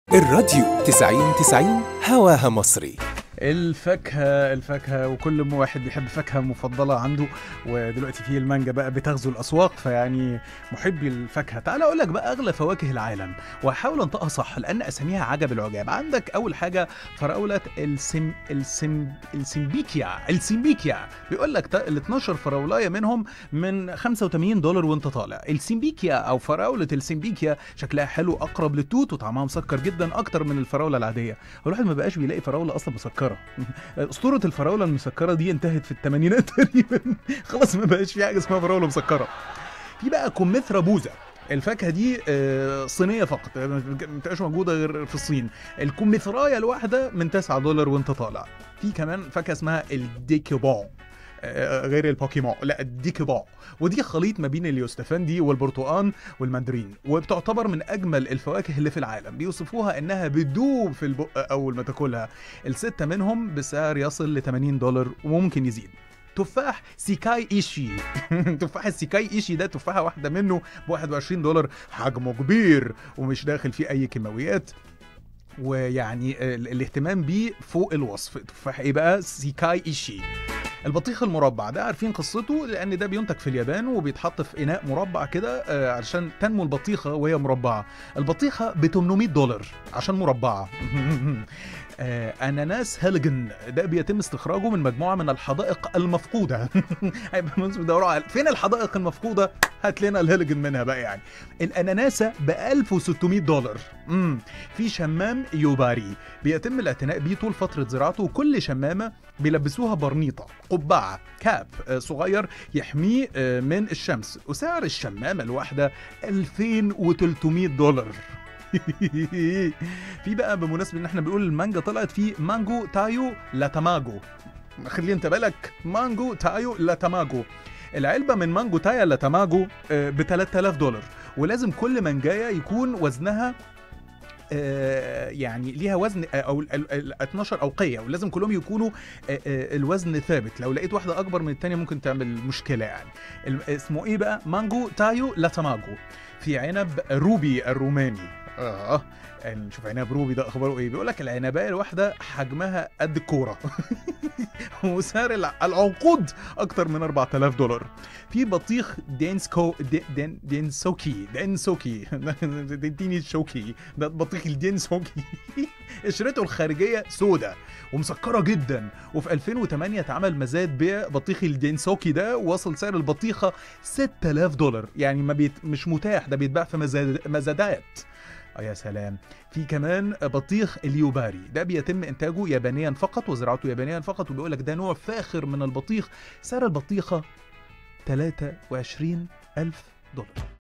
الراديو 90 90 هواها مصري الفاكهة الفاكهة وكل واحد بيحب فاكهة مفضلة عنده ودلوقتي في المانجا بقى بتغزو الأسواق فيعني محبي الفاكهة تعال أقول لك بقى أغلى فواكه العالم وهحاول أنطقها صح لأن أساميها عجب العجاب عندك أول حاجة فراولة السم السم السمبيكيا السمبيكيا بيقول لك ال 12 فراولاية منهم من 85 دولار وأنت طالع السمبيكيا أو فراولة السمبيكيا شكلها حلو أقرب للتوت وطعمها مسكر جدا أكتر من الفراولة العادية الواحد ما بقاش بيلاقي فراولة أصلا مسكرة اسطوره الفراوله المسكره دي انتهت في الثمانينات تقريبا خلاص ما بقاش في حاجه اسمها فراوله مسكره في بقى كمثرى بوزه الفاكهه دي آه، صينيه فقط ما بتبقاش موجوده غير في الصين الكمثرايه الواحده من 9 دولار وانت طالع في كمان فاكهه اسمها الديكيبون آه، غير البوكيمون لا الديكيبون ودي خليط ما بين اليوستفندي والبرتقال والماندرين وبتعتبر من اجمل الفواكه اللي في العالم بيوصفوها انها بتدوب في البق اول ما تاكلها الستة منهم بسعر يصل ل 80 دولار وممكن يزيد تفاح سيكاي ايشي تفاح السيكاي ايشي ده تفاحه واحده منه ب 21 دولار حجمه كبير ومش داخل فيه اي كيماويات ويعني ال- الاهتمام بيه فوق الوصف تفاح ايه بقى سيكاي ايشي البطيخ المربع ده عارفين قصته لان ده بينتج في اليابان وبيتحط في اناء مربع كده آه، علشان تنمو البطيخه وهي مربعه البطيخه ب 800 دولار عشان مربعه آه، اناناس هيلجن ده بيتم استخراجه من مجموعه من الحدائق المفقوده هيبقى الناس بيدوروا على فين الحدائق المفقوده هات لنا الهيلجن منها بقى يعني الاناناسه ب 1600 دولار امم في شمام يوباري بيتم الاعتناء بيه طول فتره زراعته وكل شمامه بيلبسوها برنيطه قبعه كاب آه، صغير يحميه آه، من الشمس وسعر الشمامه الواحده 2300 دولار في بقى بمناسبه ان احنا بنقول المانجا طلعت في مانجو تايو لاتاماجو خلي انت بالك مانجو تايو لاتاماجو العلبه من مانجو تايا لاتاماجو ب 3000 دولار ولازم كل مانجايه يكون وزنها آه، يعني ليها وزن آه، او ال- ال- ال- 12 اوقيه ولازم كلهم يكونوا آه، آه، الوزن ثابت لو لقيت واحده اكبر من الثانيه ممكن تعمل مشكله يعني الم- اسمه ايه بقى مانجو تايو لاتاماجو في عنب روبي الروماني اه يعني نشوف عنب روبي ده اخباره ايه بيقول لك العنبايه الواحده حجمها قد الكوره وسعر الع- العنقود اكتر من 4000 دولار في بطيخ دينسكو دي- دين دينسوكي دينسوكي اديني الشوكي ده بطيخ الدينسوكي قشرته الخارجيه سودة ومسكره جدا وفي 2008 اتعمل مزاد بيع بطيخ الدينسوكي ده ووصل سعر البطيخه 6000 دولار يعني ما بيت مش متاح ده بيتباع في مزاد مزادات اه يا سلام في كمان بطيخ اليوباري ده بيتم انتاجه يابانيا فقط وزراعته يابانيا فقط وبيقول لك ده نوع فاخر من البطيخ سعر البطيخه 23 ألف دولار